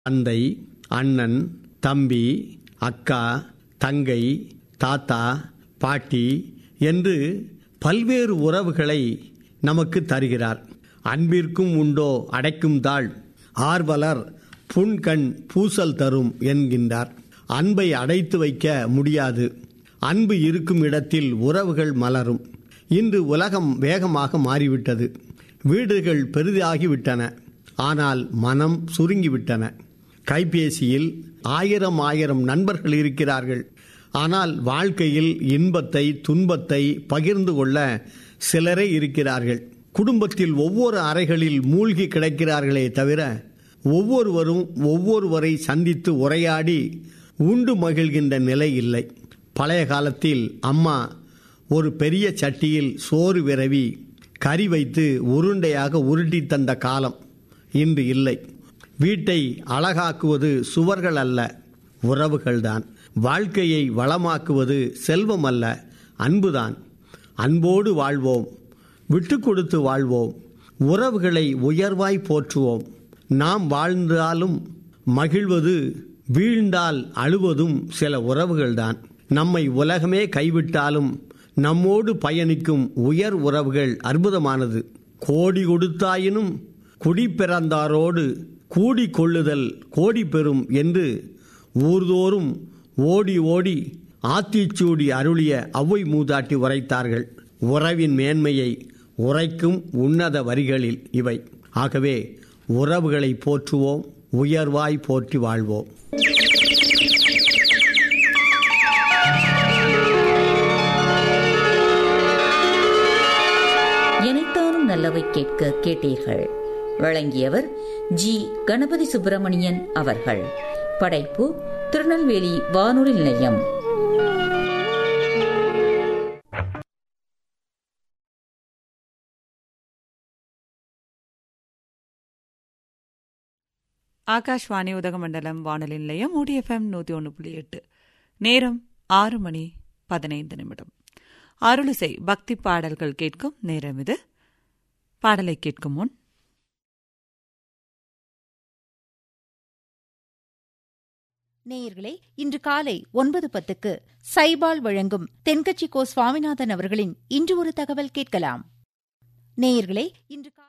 தந்தை அண்ணன் தம்பி அக்கா தங்கை தாத்தா பாட்டி என்று பல்வேறு உறவுகளை நமக்கு தருகிறார் அன்பிற்கும் உண்டோ அடைக்கும் தாழ் ஆர்வலர் புண்கண் பூசல் தரும் என்கின்றார் அன்பை அடைத்து வைக்க முடியாது அன்பு இருக்கும் இடத்தில் உறவுகள் மலரும் இன்று உலகம் வேகமாக மாறிவிட்டது வீடுகள் பெரிதாகிவிட்டன ஆனால் மனம் சுருங்கிவிட்டன கைபேசியில் ஆயிரம் ஆயிரம் நண்பர்கள் இருக்கிறார்கள் ஆனால் வாழ்க்கையில் இன்பத்தை துன்பத்தை பகிர்ந்து கொள்ள சிலரே இருக்கிறார்கள் குடும்பத்தில் ஒவ்வொரு அறைகளில் மூழ்கி கிடக்கிறார்களே தவிர ஒவ்வொருவரும் ஒவ்வொருவரை சந்தித்து உரையாடி உண்டு மகிழ்கின்ற நிலை இல்லை பழைய காலத்தில் அம்மா ஒரு பெரிய சட்டியில் சோறு விரவி கறி வைத்து உருண்டையாக உருட்டி தந்த காலம் இன்று இல்லை வீட்டை அழகாக்குவது சுவர்கள் அல்ல உறவுகள்தான் வாழ்க்கையை வளமாக்குவது செல்வம் அல்ல அன்புதான் அன்போடு வாழ்வோம் விட்டு கொடுத்து வாழ்வோம் உறவுகளை உயர்வாய் போற்றுவோம் நாம் வாழ்ந்தாலும் மகிழ்வது வீழ்ந்தால் அழுவதும் சில உறவுகள்தான் நம்மை உலகமே கைவிட்டாலும் நம்மோடு பயணிக்கும் உயர் உறவுகள் அற்புதமானது கோடி கொடுத்தாயினும் குடி பிறந்தாரோடு கூடி கொள்ளுதல் கோடி பெறும் என்று ஊர்தோறும் ஓடி ஓடி ஆத்திச்சூடி அருளிய அவ்வை மூதாட்டி உரைத்தார்கள் உறவின் மேன்மையை உரைக்கும் உன்னத வரிகளில் இவை ஆகவே உறவுகளை போற்றுவோம் உயர்வாய் போற்றி வாழ்வோம் எனைத்தானும் நல்லவை கேட்க கேட்டீர்கள் வழங்கியவர் ஜி கணபதி சுப்பிரமணியன் அவர்கள் படைப்பு திருநெல்வேலி வானொலி நிலையம் ஆகாஷ்வாணி உதகமண்டலம் வானொலி நிலையம் ஓடிஎஃப்எம் நூற்றி ஒன்று புள்ளி எட்டு நேரம் ஆறு மணி பதினைந்து நிமிடம் அருளிசை பக்தி பாடல்கள் கேட்கும் நேரம் இது பாடலை கேட்கும் முன் நேயர்களே இன்று காலை ஒன்பது பத்துக்கு சைபால் வழங்கும் தென்கட்சி கோ சுவாமிநாதன் அவர்களின் இன்று ஒரு தகவல் கேட்கலாம் நேயர்களே இன்று